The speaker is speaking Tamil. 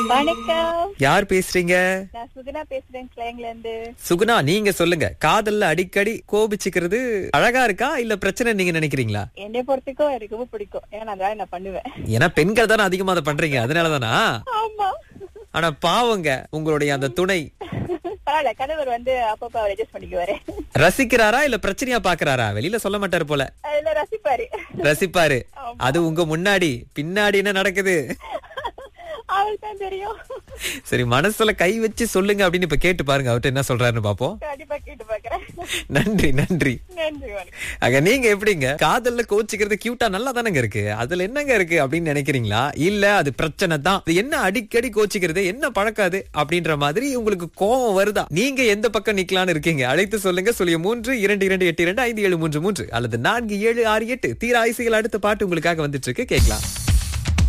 வணக்கம் யார் பேசுறீங்க நான் சுகுணா பேசுறேன் கிளைங்ல இருந்து சுகுணா நீங்க சொல்லுங்க காதல்ல அடிக்கடி கோபிச்சுக்கிறது அழகா இருக்கா இல்ல பிரச்சனை நீங்க நினைக்கிறீங்களா என்னை பொறுத்துக்கும் எனக்கு ரொம்ப பிடிக்கும் ஏன்னா அதனால நான் பண்ணுவேன் ஏன்னா பெண்கள் தானே அதிகமா அதை பண்றீங்க அதனாலதானா ஆமா ஆனா பாவங்க உங்களுடைய அந்த துணை பரவாயில்ல கணவர் வந்து அப்பப்ப அவர் அட்ஜஸ்ட் பண்ணிக்குவாரு ரசிக்கிறாரா இல்ல பிரச்சனையா பாக்குறாரா வெளியில சொல்ல மாட்டாரு போல அதுல ரசிப்பாரு ரசிப்பாரு அது உங்க முன்னாடி பின்னாடி என்ன நடக்குது அவருக்கு தான் தெரியும் சரி மனசுல கை வச்சு சொல்லுங்க அப்படின்னு இப்ப கேட்டு பாருங்க அவர்ட்ட என்ன சொல்றாருன்னு பாப்போம் கண்டிப்பா கேட்டு பாக்குறேன் நன்றி நன்றி நன்றி வணக்கம் அங்க நீங்க எப்படிங்க காதல்ல கோச்சிக்கிறது கியூட்டா நல்லா தானங்க இருக்கு அதுல என்னங்க இருக்கு அப்படின்னு நினைக்கிறீங்களா இல்ல அது பிரச்சனை தான் அது என்ன அடிக்கடி கோச்சிக்கிறது என்ன பழக்காது அப்படின்ற மாதிரி உங்களுக்கு கோபம் வருதா நீங்க எந்த பக்கம் நிக்கலாம்னு இருக்கீங்க அழைத்து சொல்லுங்க சொல்லிய மூன்று இரண்டு இரண்டு எட்டு இரண்டு ஐந்து ஏழு மூன்று மூன்று அல்லது நான்கு ஏழு ஆறு எட்டு தீர ஆயுசுகள் அடுத்த பாட்டு உங்களுக்காக வந்துட்டு இருக்கு கேட்கலாம்